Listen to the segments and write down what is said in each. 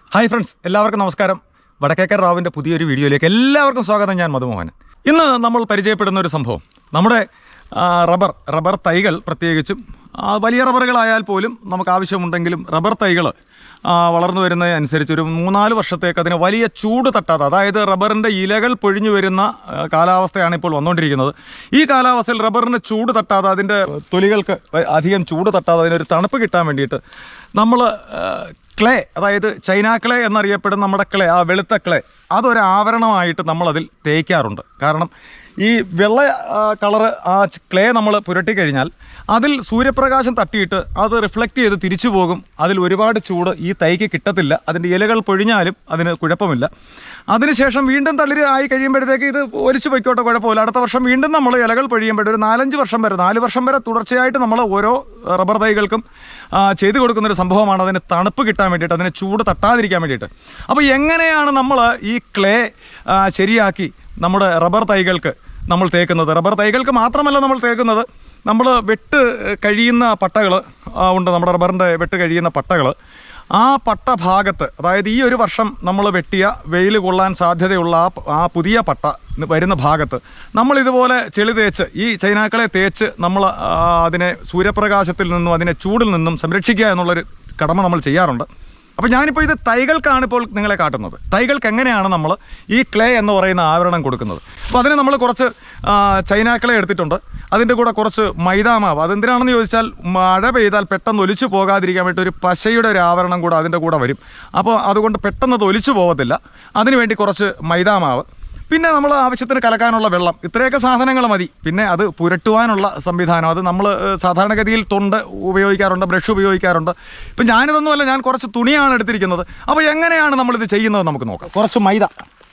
hi friends എല്ലാവർക്കും നമസ്കാരം വടക്കേക്കർ റാവിൻ്റെ പുതിയൊരു വീഡിയോയിലേക്ക് എല്ലാവർക്കും സ്വാഗതം ഞാൻ മധുമോഹൻ ഇന്ന് നമ്മൾ പരിചയപ്പെടുന്ന ഒരു സംഭവം നമ്മുടെ ആ, റബ്ബർ റബ്ബർ തൈകൾ പ്രത്യേകിച്ചും ആ, വലിയ റബ്ബറുകളായാൽ പോലും നമുക്ക് ആവശ്യമുണ്ടെങ്കിലും റബ്ബർ തൈകൾ വളർന്നു വരുന്നതനുസരിച്ച് ഒരു മൂന്നാല് വർഷത്തേക്ക് അതിന് വലിയ ചൂട് തട്ടാതെ അതായത് റബ്ബറിൻ്റെ ഇലകൾ പൊഴിഞ്ഞു വരുന്ന ആ, കാലാവസ്ഥയാണ് ഇപ്പോൾ വന്നുകൊണ്ടിരിക്കുന്നത് ഈ കാലാവസ്ഥയിൽ റബ്ബറിന് ചൂട് തട്ടാതെ അതിൻ്റെ തൊലികൾക്ക് അധികം ചൂട് തട്ടാതെ അതിനൊരു തണുപ്പ് കിട്ടാൻ വേണ്ടിയിട്ട് നമ്മൾ ക്ലേ അതായത് ചൈന ക്ലേ എന്നറിയപ്പെടുന്ന നമ്മുടെ ക്ലേ ആ വെളുത്ത ക്ലേ അതൊരു ആവരണമായിട്ട് നമ്മളതിൽ തേക്കാറുണ്ട് കാരണം ഈ വെള്ള ആ, കളറ് ആ ക്ലേ നമ്മൾ പുരട്ടി കഴിഞ്ഞാൽ അതിൽ സൂര്യപ്രകാശം തട്ടിയിട്ട് അത് റിഫ്ലക്റ്റ് ചെയ്ത് തിരിച്ചു പോകും അതിൽ ഒരുപാട് ചൂട് ഈ തൈക്ക് കിട്ടത്തില്ല അതിൻ്റെ ഇലകൾ പൊഴിഞ്ഞാലും അതിന് കുഴപ്പമില്ല അതിനുശേഷം വീണ്ടും തളിര് ആയി കഴിയുമ്പോഴത്തേക്ക് ഇത് ഒലിച്ചു പൊയ്ക്കോട്ടെ കുഴപ്പമില്ല അടുത്ത വർഷം വീണ്ടും നമ്മൾ ഇലകൾ പൊഴിയുമ്പോൾ ഒരു നാലഞ്ച് വർഷം വരെ നാല് വർഷം വരെ തുടർച്ചയായിട്ട് നമ്മൾ ഓരോ റബ്ബർ തൈകൾക്കും ആ, ചെയ്തു കൊടുക്കുന്ന ഒരു സംഭവമാണ് അതിന് തണുപ്പ് കിട്ടാൻ വേണ്ടിയിട്ട് അതിന് ചൂട് തട്ടാതിരിക്കാൻ വേണ്ടിയിട്ട് അപ്പോൾ എങ്ങനെയാണ് നമ്മൾ ഈ ക്ലേ ആ, ശരിയാക്കി നമ്മുടെ റബ്ബർ തൈകൾക്ക് നമ്മൾ തേക്കുന്നത് റബ്ബർ തൈകൾക്ക് മാത്രമല്ല നമ്മൾ തേക്കുന്നത് നമ്മൾ വെട്ട് കഴിയുന്ന പട്ടകൾ ഉണ്ട് നമ്മുടെ റബ്ബറിൻ്റെ വെട്ട് കഴിയുന്ന പട്ടകൾ ആ പട്ട ഭാഗത്ത് അതായത് ഈ ഒരു വർഷം നമ്മൾ വെട്ടിയ വെയിൽ കൊള്ളാൻ സാധ്യതയുള്ള ആ പ- ആ പുതിയ പട്ട വരുന്ന ഭാഗത്ത് നമ്മൾ ഇതുപോലെ ചെളി തേച്ച് ഈ ചൈനാക്കളെ തേച്ച് നമ്മൾ ആ, അതിനെ സൂര്യപ്രകാശത്തിൽ നിന്നും അതിനെ ചൂടിൽ നിന്നും സംരക്ഷിക്കുക എന്നുള്ളൊരു കടമ നമ്മൾ ചെയ്യാറുണ്ട് അപ്പോൾ ഞാനിപ്പോൾ ഇത് തൈകൾക്കാണ് ഇപ്പോൾ നിങ്ങളെ കാട്ടുന്നത് തൈകൾക്ക് എങ്ങനെയാണ് നമ്മൾ ഈ ക്ലേ എന്ന് പറയുന്ന ആവരണം കൊടുക്കുന്നത് അപ്പോൾ അതിന് നമ്മൾ കുറച്ച് ആ, ചൈന ക്ലേ എടുത്തിട്ടുണ്ട് അതിൻ്റെ കൂടെ കുറച്ച് മൈദാമാവ് അതെന്തിനാണെന്ന് ചോദിച്ചാൽ മഴ പെയ്താൽ പെട്ടെന്ന് ഒലിച്ചു പോകാതിരിക്കാൻ വേണ്ടി ഒരു പശയുടെ ഒരു ആവരണം കൂടെ അതിൻ്റെ കൂടെ വരും അപ്പോൾ അതുകൊണ്ട് പെട്ടെന്ന് അത് ഒലിച്ചു പോകത്തില്ല അതിനുവേണ്ടി കുറച്ച് മൈദാമാവ് പിന്നെ നമ്മൾ ആവശ്യത്തിന് കലക്കാനുള്ള വെള്ളം ഇത്രയൊക്കെ സാധനങ്ങൾ മതി പിന്നെ അത് പുരട്ടുവാനുള്ള സംവിധാനം അത് നമ്മൾ സാധാരണഗതിയിൽ തൊണ്ട് ഉപയോഗിക്കാറുണ്ട് ബ്രഷ് ഉപയോഗിക്കാറുണ്ട് ഇപ്പം ഞാനിതൊന്നുമല്ല ഞാൻ കുറച്ച് തുണിയാണ് എടുത്തിരിക്കുന്നത് അപ്പോൾ എങ്ങനെയാണ് നമ്മളിത് ചെയ്യുന്നത് നമുക്ക് നോക്കാം കുറച്ച് മൈദ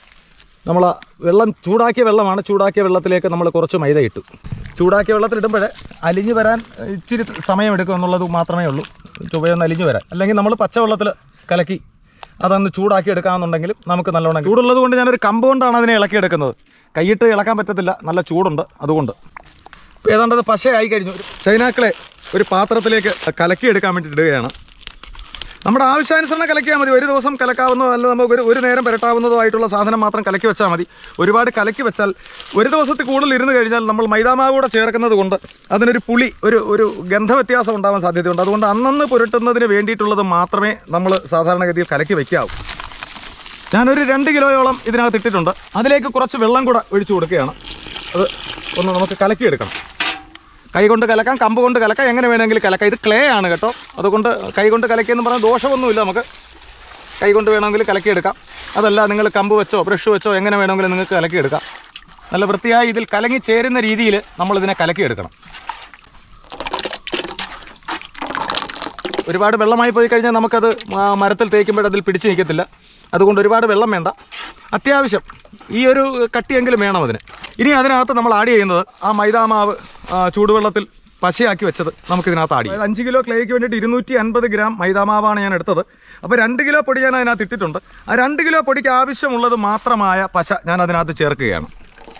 നമ്മൾ വെള്ളം ചൂടാക്കിയ വെള്ളമാണ് ചൂടാക്കിയ വെള്ളത്തിലേക്ക് നമ്മൾ കുറച്ച് മൈദ ഇട്ടു ചൂടാക്കിയ വെള്ളത്തിലിടുമ്പോൾ അലിഞ്ഞു വരാൻ ഇച്ചിരി സമയമെടുക്കും എന്നുള്ളത് മാത്രമേ ഉള്ളൂ ചുവയൊന്ന് അലിഞ്ഞു വരാൻ അല്ലെങ്കിൽ നമ്മൾ പച്ചവെള്ളത്തിൽ കലക്കി അതൊന്ന് ചൂടാക്കി എടുക്കാമെന്നുണ്ടെങ്കിലും നമുക്ക് നല്ലോണം ചൂടുള്ളത് കൊണ്ട് ഞാനൊരു കമ്പ് കൊണ്ടാണ് അതിനെ ഇളക്കിയെടുക്കുന്നത് കൈയിട്ട് ഇളക്കാൻ പറ്റത്തില്ല നല്ല ചൂടുണ്ട് അതുകൊണ്ട് ഇപ്പോൾ ഏതാണ്ട് അത് പശയായി കഴിഞ്ഞു ഒരു ചൈനാക്കളെ ഒരു പാത്രത്തിലേക്ക് കലക്കിയെടുക്കാൻ വേണ്ടി ഇടുകയാണ് നമ്മുടെ ആവശ്യാനുസരണം കലക്കിയാൽ മതി ഒരു ദിവസം കലക്കാവുന്നതോ അല്ല നമുക്ക് ഒരു ഒരു നേരം പുരട്ടാവുന്നതോ ആയിട്ടുള്ള സാധനം മാത്രം കലക്കി വെച്ചാൽ മതി ഒരുപാട് കലക്കി വെച്ചാൽ ഒരു ദിവസത്തിൽ കൂടുതൽ ഇരുന്ന് കഴിഞ്ഞാൽ നമ്മൾ മൈദാമാവ് കൂടെ ചേർക്കുന്നത് കൊണ്ട് അതിനൊരു പുളി ഒരു ഒരു ഗന്ധവ്യത്യാസം ഉണ്ടാവാൻ സാധ്യതയുണ്ട് അതുകൊണ്ട് അന്നന്ന് പുരട്ടുന്നതിന് വേണ്ടിയിട്ടുള്ളത് മാത്രമേ നമ്മൾ സാധാരണഗതിയിൽ കലക്കി വെക്കാവൂ ഞാനൊരു രണ്ട് കിലോയോളം ഇതിനകത്ത് ഇട്ടിട്ടുണ്ട് അതിലേക്ക് കുറച്ച് വെള്ളം കൂടെ ഒഴിച്ചു കൊടുക്കുകയാണ് അത് ഒന്ന് നമുക്ക് കലക്കിയെടുക്കണം കൈ കൊണ്ട് കലക്കാം കമ്പ് കൊണ്ട് കലക്കാം എങ്ങനെ വേണമെങ്കിലും കലക്കാം ഇത് ക്ലേ ആണ് കേട്ടോ അതുകൊണ്ട് കൈ കൊണ്ട് കലക്കിയെന്ന് പറഞ്ഞാൽ ദോഷമൊന്നുമില്ല നമുക്ക് കൈ കൊണ്ട് വേണമെങ്കിൽ കലക്കിയെടുക്കാം അതല്ല നിങ്ങൾ കമ്പ് വെച്ചോ ബ്രഷ് വെച്ചോ എങ്ങനെ വേണമെങ്കിലും നിങ്ങൾക്ക് കലക്കിയെടുക്കാം നല്ല വൃത്തിയായി ഇതിൽ കലങ്ങി ചേരുന്ന രീതിയിൽ നമ്മളിതിനെ കലക്കിയെടുക്കണം ഒരുപാട് വെള്ളമായി പോയി കഴിഞ്ഞാൽ നമുക്കത് ആ മരത്തിൽ തേക്കുമ്പോൾ അതിൽ പിടിച്ച് നിൽക്കത്തില്ല അതുകൊണ്ട് ഒരുപാട് വെള്ളം വേണ്ട അത്യാവശ്യം ഈ ഒരു കട്ടിയെങ്കിലും വേണം അതിന് ഇനി അതിനകത്ത് നമ്മൾ ആഡ് ചെയ്യുന്നത് ആ മൈദാമാവ് ആ, ചൂടുവെള്ളത്തിൽ പശയാക്കി വെച്ചത് നമുക്കിതിനകത്ത് ആഡ് ചെയ്യാം അഞ്ച് കിലോ ക്ലേക്ക് വേണ്ടിയിട്ട് ഇരുന്നൂറ്റി അൻപത് ഗ്രാം മൈദാമാവാണ് ഞാൻ എടുത്തത് അപ്പോൾ രണ്ട് കിലോ പൊടി ഞാൻ അതിനകത്ത് ഇട്ടിട്ടുണ്ട് ആ രണ്ട് കിലോ പൊടിക്ക് ആവശ്യമുള്ളത് മാത്രമായ പശ ഞാൻ അതിനകത്ത് ചേർക്കുകയാണ്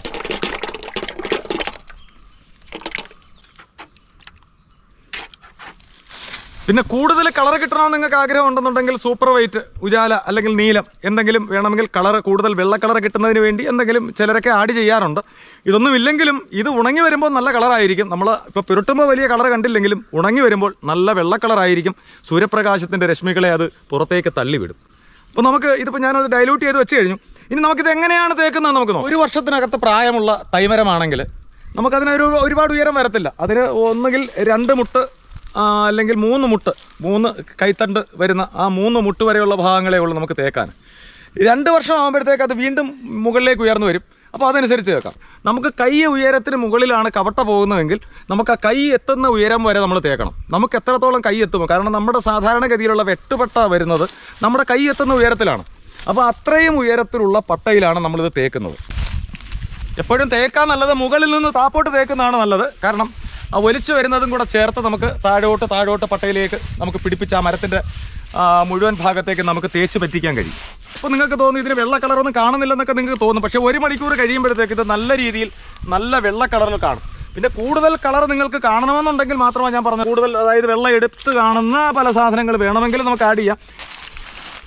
പിന്നെ കൂടുതൽ കളർ കിട്ടണമെന്ന് നിങ്ങൾക്ക് ആഗ്രഹം ഉണ്ടെന്നുണ്ടെങ്കിൽ സൂപ്പർ വൈറ്റ് ഉജാല അല്ലെങ്കിൽ നീലം എന്തെങ്കിലും വേണമെങ്കിൽ കളർ കൂടുതൽ വെള്ള കളർ കിട്ടുന്നതിന് വേണ്ടി എന്തെങ്കിലും ചിലരൊക്കെ ആഡ് ചെയ്യാറുണ്ട് ഇതൊന്നും ഇല്ലെങ്കിലും ഇത് ഉണങ്ങി വരുമ്പോൾ നല്ല കളറായിരിക്കും നമ്മൾ ഇപ്പോൾ പുരട്ടുമ്പോൾ വലിയ കളർ കണ്ടില്ലെങ്കിലും ഉണങ്ങി വരുമ്പോൾ നല്ല വെള്ള കളറായിരിക്കും സൂര്യപ്രകാശത്തിൻ്റെ രശ്മികളെ അത് പുറത്തേക്ക് തള്ളിവിടും അപ്പോൾ നമുക്ക് ഇതിപ്പോൾ ഞാനത് ഡൈലൂട്ട് ചെയ്ത് വെച്ച് കഴിഞ്ഞു ഇനി നമുക്കിത് എങ്ങനെയാണ് തേക്കുന്നത് നമുക്ക് നോക്കാം ഒരു വർഷത്തിനകത്ത് പ്രായമുള്ള തൈമരമാണെങ്കിൽ നമുക്കതിനൊരു ഒരുപാട് ഉയരം വരത്തില്ല അതിന് ഒന്നുകിൽ രണ്ട് മുട്ട് ആ, അല്ലെങ്കിൽ മൂന്ന് മുട്ട് മൂന്ന് കൈത്തണ്ട് വരുന്ന ആ മൂന്ന് മുട്ട് വരെയുള്ള ഭാഗങ്ങളേ ഉള്ളൂ നമുക്ക് തേക്കാൻ രണ്ട് വർഷം ആകുമ്പോഴത്തേക്ക് അത് വീണ്ടും മുകളിലേക്ക് ഉയർന്നു വരും അപ്പോൾ അതനുസരിച്ച് തേക്കാം നമുക്ക് കൈ ഉയരത്തിന് മുകളിലാണ് കവട്ട പോകുന്നതെങ്കിൽ നമുക്ക് ആ കൈ എത്തുന്ന ഉയരം വരെ നമ്മൾ തേക്കണം നമുക്ക് എത്രത്തോളം കൈ എത്തുമോ കാരണം നമ്മുടെ സാധാരണഗതിയിലുള്ള വെട്ടുപട്ട വരുന്നത് നമ്മുടെ കൈ എത്തുന്ന ഉയരത്തിലാണ് അപ്പോൾ അത്രയും ഉയരത്തിലുള്ള പട്ടയിലാണ് നമ്മളിത് തേക്കുന്നത് എപ്പോഴും തേക്കാൻ നല്ലത് മുകളിൽ നിന്ന് താപ്പോട്ട് തേക്കുന്നതാണ് നല്ലത് കാരണം ആ ഒലിച്ചു വരുന്നതും കൂടെ ചേർത്ത് നമുക്ക് താഴോട്ട് താഴോട്ട് പട്ടയിലേക്ക് നമുക്ക് പിടിപ്പിച്ച് ആ മരത്തിൻ്റെ മുഴുവൻ ഭാഗത്തേക്ക് നമുക്ക് തേച്ച് പറ്റിക്കാൻ കഴിയും അപ്പോൾ നിങ്ങൾക്ക് തോന്നും ഇതിന് വെള്ള കളറൊന്നും കാണുന്നില്ലെന്നൊക്കെ നിങ്ങൾക്ക് തോന്നും പക്ഷേ ഒരു മണിക്കൂർ കഴിയുമ്പോഴത്തേക്ക് ഇത് നല്ല രീതിയിൽ നല്ല വെള്ള കളറിൽ കാണും പിന്നെ കൂടുതൽ കളർ നിങ്ങൾക്ക് കാണണമെന്നുണ്ടെങ്കിൽ മാത്രമാണ് ഞാൻ പറഞ്ഞത് കൂടുതൽ അതായത് വെള്ളം എടുത്ത് കാണുന്ന പല സാധനങ്ങൾ വേണമെങ്കിൽ നമുക്ക് ആഡ് ചെയ്യാം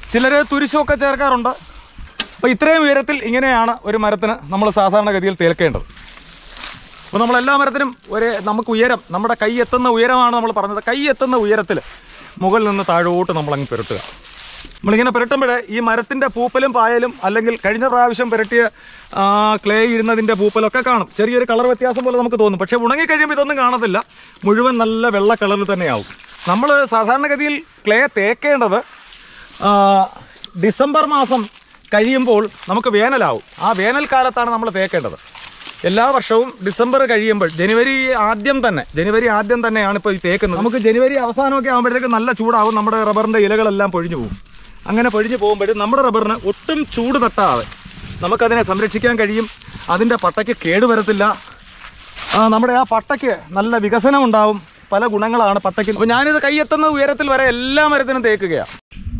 ചിലർ തുരിശമൊക്കെ ചേർക്കാറുണ്ട് അപ്പോൾ ഇത്രയും ഉയരത്തിൽ ഇങ്ങനെയാണ് ഒരു മരത്തിന് നമ്മൾ സാധാരണഗതിയിൽ തേൽക്കേണ്ടത് അപ്പോൾ നമ്മൾ എല്ലാ മരത്തിനും ഒരു നമുക്ക് ഉയരം നമ്മുടെ കൈ എത്തുന്ന ഉയരമാണ് നമ്മൾ പറഞ്ഞത് കൈ എത്തുന്ന ഉയരത്തിൽ മുകളിൽ നിന്ന് താഴോട്ട് നമ്മളങ്ങ് പുരട്ടുക നമ്മളിങ്ങനെ പുരട്ടുമ്പോഴേ ഈ മരത്തിൻ്റെ പൂപ്പലും പായലും അല്ലെങ്കിൽ കഴിഞ്ഞ പ്രാവശ്യം പുരട്ടിയ ആ, ക്ലേ ഇരുന്നതിൻ്റെ പൂപ്പലൊക്കെ കാണും ചെറിയൊരു കളർ വ്യത്യാസം പോലെ നമുക്ക് തോന്നും പക്ഷേ ഉണങ്ങി കഴിയുമ്പോൾ ഇതൊന്നും കാണത്തില്ല മുഴുവൻ നല്ല വെള്ള കളറിൽ തന്നെയാവും നമ്മൾ സാധാരണഗതിയിൽ ക്ലേ തേക്കേണ്ടത് ആ, ഡിസംബർ മാസം കഴിയുമ്പോൾ നമുക്ക് വേനലാവും ആ വേനൽക്കാലത്താണ് നമ്മൾ തേക്കേണ്ടത് എല്ലാ വർഷവും ഡിസംബർ കഴിയുമ്പോൾ ജനുവരി ആദ്യം തന്നെ ജനുവരി ആദ്യം തന്നെയാണ് ഇപ്പോൾ ഈ തേക്കുന്നത് നമുക്ക് ജനുവരി അവസാനമൊക്കെ ആകുമ്പോഴത്തേക്ക് നല്ല ചൂടാവും നമ്മുടെ റബ്ബറിൻ്റെ ഇലകളെല്ലാം പൊഴിഞ്ഞു പോകും അങ്ങനെ പൊഴിഞ്ഞു പോകുമ്പോഴും നമ്മുടെ റബ്ബറിന് ഒട്ടും ചൂട് തട്ടാതെ നമുക്കതിനെ സംരക്ഷിക്കാൻ കഴിയും അതിൻ്റെ പട്ടയ്ക്ക് കേടുവരത്തില്ല ആ, നമ്മുടെ ആ പട്ടയ്ക്ക് നല്ല വികസനം ഉണ്ടാവും പല ഗുണങ്ങളാണ് പട്ടയ്ക്ക് അപ്പോൾ ഞാനിത് കൈയെത്തുന്ന ഉയരത്തിൽ വരെ എല്ലാ മരത്തിനും തേക്കുകയാണ്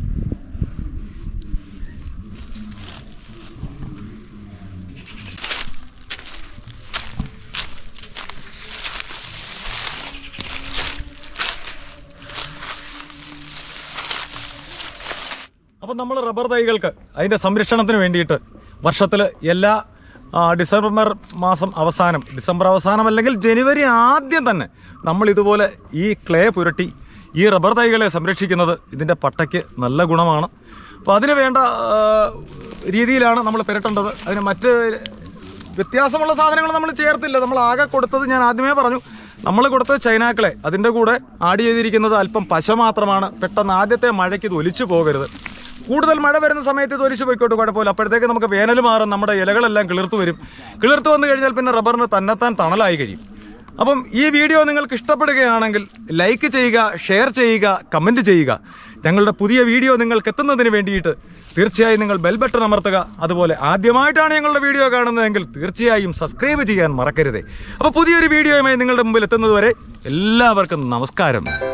അപ്പം നമ്മൾ റബ്ബർ തൈകൾക്ക് അതിൻ്റെ സംരക്ഷണത്തിന് വേണ്ടിയിട്ട് വർഷത്തിൽ എല്ലാ ആ, ഡിസംബർ മാസം അവസാനം ഡിസംബർ അവസാനം അല്ലെങ്കിൽ ജനുവരി ആദ്യം തന്നെ നമ്മൾ ഇതുപോലെ ഈ ക്ലേ പുരട്ടി ഈ റബ്ബർ തൈകളെ സംരക്ഷിക്കുന്നത് ഇതിൻ്റെ പട്ടയ്ക്ക് നല്ല ഗുണമാണ് അപ്പോൾ അതിന് വേണ്ട ആ, രീതിയിലാണ് നമ്മൾ പുരട്ടേണ്ടത് അതിന് മറ്റ് വ്യത്യാസമുള്ള സാധനങ്ങൾ നമ്മൾ ചേർത്തില്ല നമ്മൾ ആകെ കൊടുത്തത് ഞാൻ ആദ്യമേ പറഞ്ഞു നമ്മൾ കൊടുത്തത് ചൈനാക്കളെ അതിൻ്റെ കൂടെ ആഡ് ചെയ്തിരിക്കുന്നത് അല്പം പശ മാത്രമാണ് പെട്ടെന്ന് ആദ്യത്തെ മഴയ്ക്ക് ഇത് ഒലിച്ചു പോകരുത് കൂടുതൽ മഴ വരുന്ന സമയത്ത് ഇത് ഒലിച്ചു പോയിക്കോട്ടെ കുഴപ്പമില്ല അപ്പോഴത്തേക്ക് നമുക്ക് വേനൽ മാറും നമ്മുടെ ഇലകളെല്ലാം കിളിർത്ത് വരും കിളിർത്ത് വന്നു കഴിഞ്ഞാൽ പിന്നെ റബ്ബറിന് തന്നെത്താൻ തണലായി കഴിയും അപ്പം ഈ വീഡിയോ നിങ്ങൾക്ക് ഇഷ്ടപ്പെടുകയാണെങ്കിൽ ലൈക്ക് ചെയ്യുക ഷെയർ ചെയ്യുക കമൻറ്റ് ചെയ്യുക ഞങ്ങളുടെ പുതിയ വീഡിയോ നിങ്ങൾക്ക് എത്തുന്നതിന് വേണ്ടിയിട്ട് തീർച്ചയായും നിങ്ങൾ ബെൽ ബട്ടൺ അമർത്തുക അതുപോലെ ആദ്യമായിട്ടാണ് ഞങ്ങളുടെ വീഡിയോ കാണുന്നതെങ്കിൽ തീർച്ചയായും സബ്സ്ക്രൈബ് ചെയ്യാൻ മറക്കരുതേ അപ്പോൾ പുതിയൊരു വീഡിയോയുമായി നിങ്ങളുടെ മുമ്പിൽ എത്തുന്നതുവരെ എല്ലാവർക്കും നമസ്കാരം